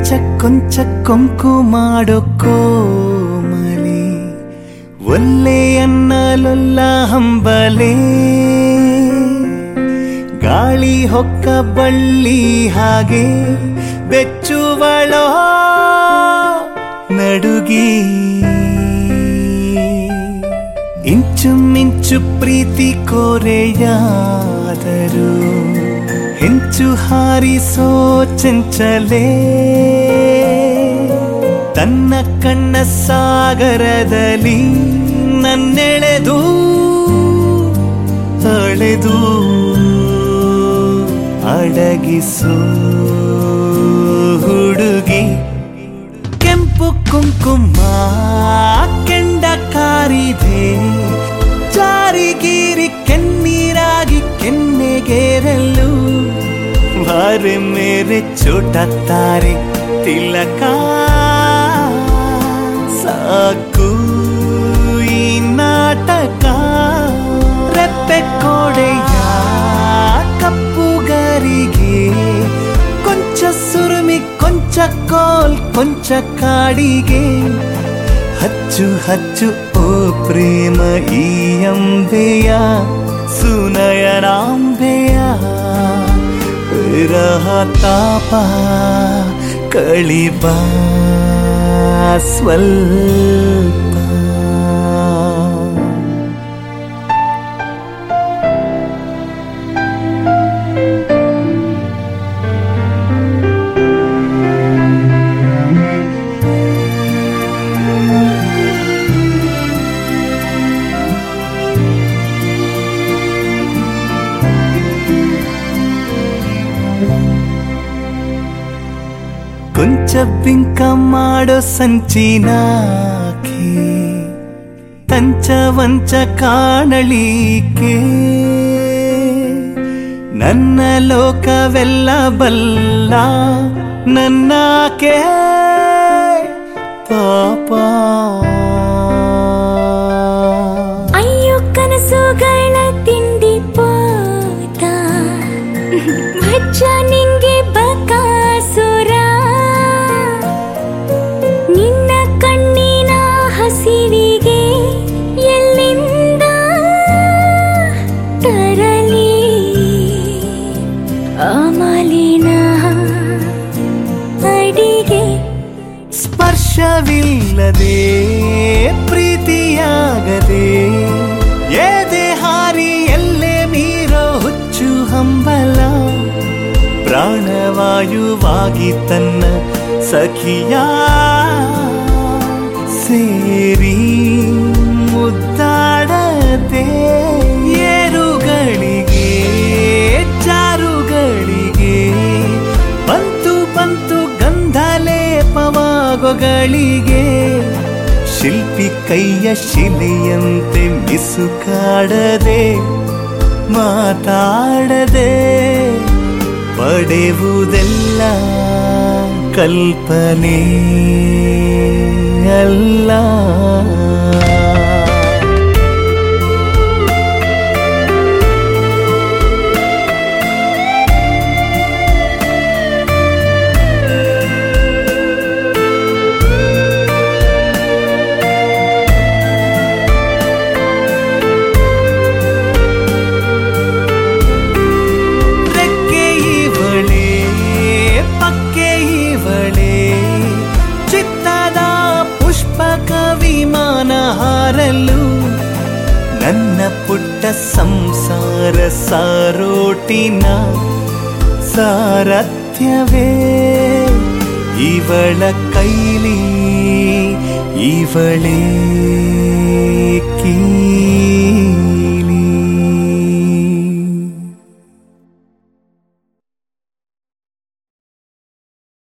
ಕೊಂಚ ಕೊಂಚ ಕೊಂಕು ಮಾಡೋ ಕೋಮಲಿ ಒಲ್ಲೆಯನ್ನಲೊಲ್ಲ ಹಂಬಲೆ ಗಾಳಿ ಹೊಕ್ಕ ಬಳ್ಳಿ ಹಾಗೆ ಬೆಚ್ಚುವಳೋ ನಡುಗಿ ಇಂಚು ಮಿಂಚು ಪ್ರೀತಿ ಕೋರೆಯಾದರು ಹೆಂಚು ಹಾರಿಸೋ ಚಂಚಲೆ ತನ್ನ ಕಣ್ಣ ಸಾಗರದಲ್ಲಿ ನನ್ನೆಳೆದು ಅಳೆದು ಅಡಗಿಸೋ ಹುಡುಗಿ ಕೆಂಪು ಕುಂಕುಮ ಕೆಂಡ ಕಾರಿದೆ ಜಾರಿಗೀರಿ ಕೆನ್ನೀರಾಗಿ ಕೆನ್ನೆಗೇರಲು ಬಾರೆ ಮೇರೆ ಚೋಟ ತಾರೆ ತಿಲಕ ಸಾಕು ಈ ನಾಟಕ ರೆಪ್ಪೆ ಕೋಡೆಯ ಕಪ್ಪುಗರಿಗೆ ಕೊಂಚ ಸುರುಮಿ ಕೊಂಚ ಕೋಲ್ ಕೊಂಚ ಕಾಡಿಗೆ ಹಚ್ಚು ಹಚ್ಚು ಓ ಪ್ರೇಮ ಈ ಅಂಬೆಯ ಸುನಯನಾಂಬೆಯ ವಿರಹ ತಾಪ ಕಳಿಬ ಸ್ವಲ್ಪ ಕೊಂಚ ಬಿಂಕ ಮಾಡೋ ಸಂಚಿನಾಕಿ ತಂಚ ವಂಚ ಕಾಣಲಿಕ್ಕೆ ನನ್ನ ಲೋಕವೆಲ್ಲ ಬಲ್ಲ ನನ್ನಾಕೆ ಪಾಪ ಅಯ್ಯೋ ಕನಸುಗಳ ತಿಂಡಿ ಪೋತ ಮಚ್ಚ ನಿಂಗೆ ಬಕಾಸುರ ನಿನ್ನ ಕಣ್ಣಿನ ಹಸಿವಿಗೆ ಎಲ್ಲಿಂದ ತರಲಿ ಅಮಲಿನ ಅಡಿಗೆ ಸ್ಪರ್ಶವಿಲ್ಲದೆ ಪ್ರೀತಿಯಾಗದೆ ಏದೆ ಹಾರಿ ಎಲ್ಲೆ ಮೀರೋ ಹುಚ್ಚು ಹಂಬಲ ಪ್ರಾಣವಾಯುವಾಗಿ ತನ್ನ ಸಖಿಯ ಸೇರಿ ಮುದ್ದಾಡದೆ ಏರುಗಳಿಗೆ ಚಾರುಗಳಿಗೆ ಬಂತು ಬಂತು ಗಂಧಲೇಪವಾಗೊಗಳಿಗೆ ಶಿಲ್ಪಿ ಕೈಯ ಶಿಲೆಯಂತೆ ಮಿಸುಕಾಡದೆ ಮಾತಾಡದೆ ಪಡೆಯುವುದೆಲ್ಲ ಕಲ್ಪನೆ ಅಲ್ಲ ರೆಕ್ಕೆ ಇವಳೆ ಪಕ್ಕೆ ಇವಳೆ ಚಿತ್ತದ ಪುಷ್ಪಕ ವಿಮಾನ ಹಾರಲು ನನ್ನ ಪುಟ್ಟ ಸಂಸಾರ ಸಾರೋಟಿನ ಸಾರಥ್ಯವೇ ಇವಳ ಕೈಲಿ ಇವಳೇ ಕೀ